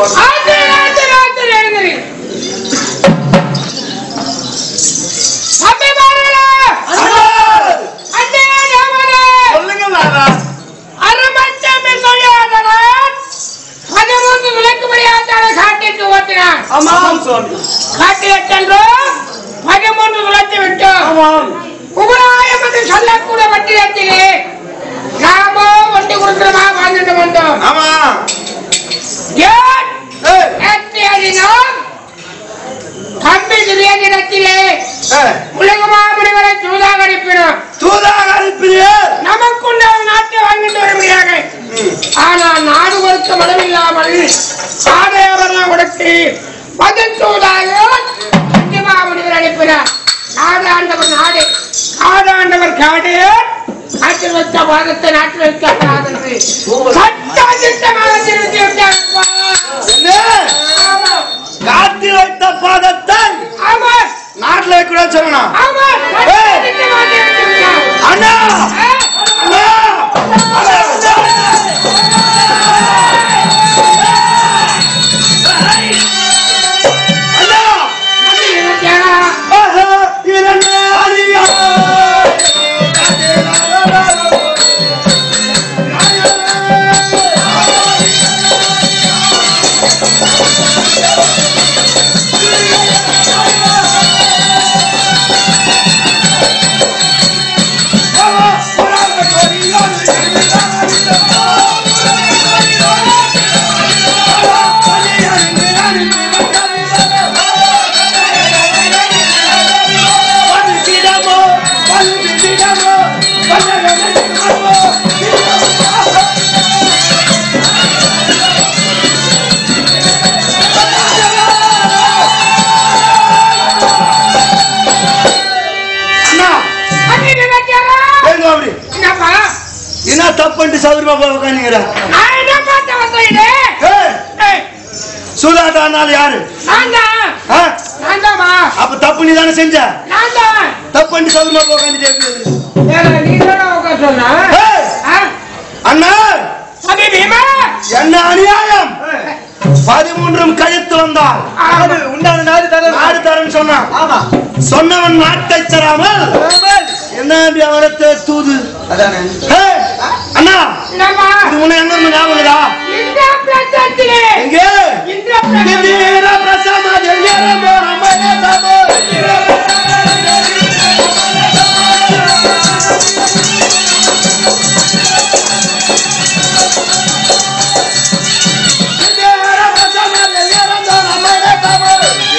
வரும் ஆத்து ஆத்து ஆத்து எழுந்திரி தம்பி பாருடா அண்ணே ராமனே சொல்லுங்க நாதா அருமச்சமே சொல்லியாதனா பதிமூன்று விளக்கு முடியாத காட்டிட்டு ஓட்டினான் ஆமாம் சுவாமி காட்டில் சென்றோ பதிமூன்று விளக்கு விட்டோம் ஆமாம் உபராயம் என்று சொல்லக்கூட வட்டிடத்திலே நாமோ ஒட்டி கொடுக்கிறமா வாழ்ந்துட்டு வந்தோம் ஆமா ஏன் ஏய், நேற்று அறிந்தோம் தம்பி திரியனிடத்திலே ஏய், உலகமா முனிவரை சூதாக அனுப்பினோம் தூதாக அனுப்பினீர் நமக்குள்ள நாட்டை வாங்கிட்டு வருகிறாங்க ஆனா நாடு ஒருக்க மனமில்லாமல் ஆதேவரெல்லாம் கொடுத்து பதில் சூதாக கண்டிப்பா முனிவர் அனுப்பினார் நாடு ஆண்டவர் நாடு காடு ஆண்டவர் காடு நாட்டில் வைத்த வாதத்தை நாட்டில் வைக்கப்படாதென்று சட்டம் திட்டமாக திருத்தி விட்டாங்கப்பா. என்ன ஆமா காட்டில் வைத்த பாதத்தை ஆமா நாட்டுல வைக்க சொல்லணும் ஆமா சட்டம் திட்டமாக திருத்தி விட்டாங்க. அண்ணா ஆ, அண்ணா அண்ணா, அண்ணா. அண்ணா நம்பி இருக்கியா? ஆஹா, இரண்டு அடியா. அண்ணா நம்பி இருக்கியாடா? ஏங்க அப்படி என்னப்பா என்ன தப்புன்ட்டு சௌரியமா போய் உட்காந்துங்கிற நான் என்ன பார்த்த வந்தீங்க சூதாட்டானால யாரு நான் தான் ஆ? நான் தான்மா அப்ப தப்பு நீ தானே செஞ்ச நான் தான் தப்புன்ட்டு சௌரியமா போய் உட்காந்துட்டு ஏடா, நீ தானே உட்கார சொன்ன ஏய்! ஆ? அண்ணா தம்பி பீமா என்ன அநியாயம் பதிமூன்றும் கழித்து வந்தால் ஆமா. உண்டான நாடு தர நாடு தரேன்னு சொன்னான் ஆமா சொன்னவன் நாட்டை தராமல் என்ன அவனத்தை தூது அதானே ஏய்! அண்ணா என்னம்மா இது முன்ன எங்க இருந்து ஞாபகம் இருக்குதா? இந்த பிரசத்திலே எங்க இந்த பிரசத்திலே திடீர பிரசமா எங்கேறமோ நம்மளே தாமோ. திடீர பிரசமா எங்கேறமோ நம்மளே தாமோ.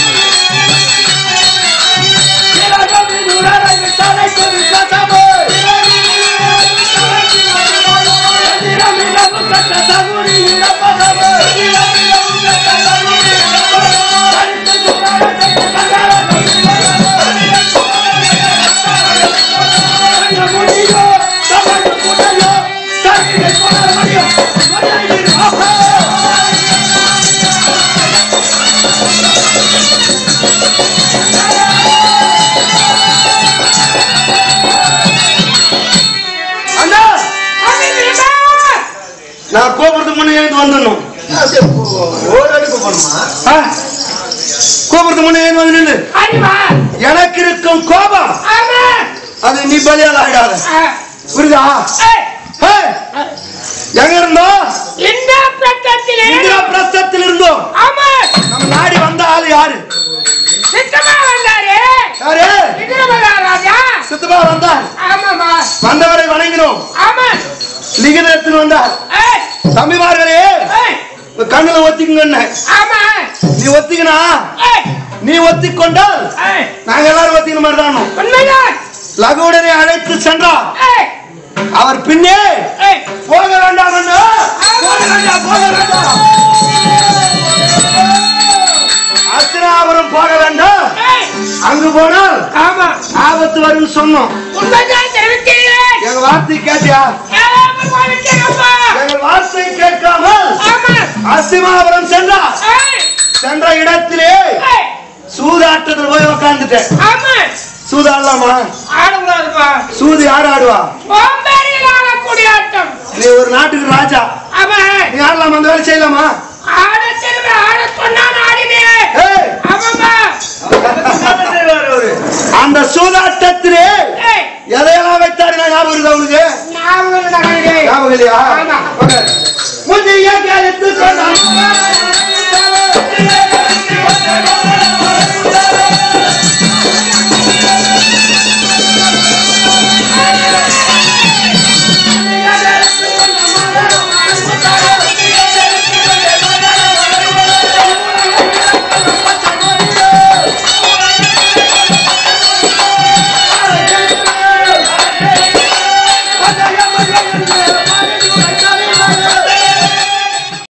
திரகவி நுரரை விட்டாலை குறித்தாமோ. திரமிடவு கட்ட தகுதி இழப்பதமோ. அண்ணா தம்பி பீமா நான் கோபுரத்துக்கு முன்னே எழுந்து வந்துடணும் ஓர் அடுக்கு போகணுமா ஆ? கோபுரத்துக்கு முன்னே எழுந்து வந்து நில்லு அறிவா எனக்கு இருக்கும் கோபம் ஆமா அது நீ பலியால் ஆயிடாத ஆ. புரியுதா ஏய், ஏய், எங்க இருந்தோம் இந்த பிரசத்திலே இந்திரா பிரஸ்தத்தில் இருந்தோம் ஆமா நம்ம நாடி வந்த ஆளு யாரு சித்தமா வந்தாரு யாரு விக்ரமதா ராஜா சித்தப்பா வந்தார் ஆமாமா வந்தவரை வணங்கினோம் ஆமா லிகிதத்தில் வந்தார் ஏய், தம்பிமார்களே ஏய், உங்க கண்ணுல ஒத்திக்குங்க ஆமா நீ ஒத்திக்கினா ஏய், நீ ஒத்திக்கொண்டால் ஏய், நாங்க எல்லாரும் ஒத்திக்கிற மாதிரி தான் உண்மைதான் லகுடனை அழைத்து சென்றார் ஏய், அவர் பின்னே ஏய், போக வேண்டாம் அண்ணா. போக வேண்டாம் போக வேண்டாம் அஸ்தினாபுரம் போக வேண்டாம் ஏய், அங்கு போனால் ஆமா ஆபத்து வரும்னு சொன்னோம் உண்மைதான் தெரிவிக்கிறேன் எங்க வார்த்தை கேட்டியா ஏய், பகவானுக்கேனப்பா. எங்கள் வார்த்தை கேட்காமல் ஆமா அஸ்திமாபுரம் சென்றார் ஏய், சென்ற இடத்திலே ஏய், சூதாட்டத்தில் போய் உட்கார்ந்துட்டேன் ஆமா சூதாடலாமா ஆடக்கூடாதுப்பா சூது யார் ஆடுவா பாம்பேரியில் ஆடக்கூடிய ஆட்டம் நீ ஒரு நாட்டுக்கு ராஜா ஆமா நீ ஆடலாமா அந்த வேலை செய்யலாமா ஆட தெரியுமா சொன்னான் ஆடினே ஏய், ஆமாம்மா என்ன செய்வாரு அவரு? அந்த சூதாட்டத்திலே ஏய் எதையெல்லாம் வைத்தாரு நான் ஞாபகம் இருக்கா உங்களுக்கு ஞாபகம் இல்லடா கழுதை. ஞாபகம் இல்லையா ஆமா. ஓகே. முதிய கருத்து கொண்டான்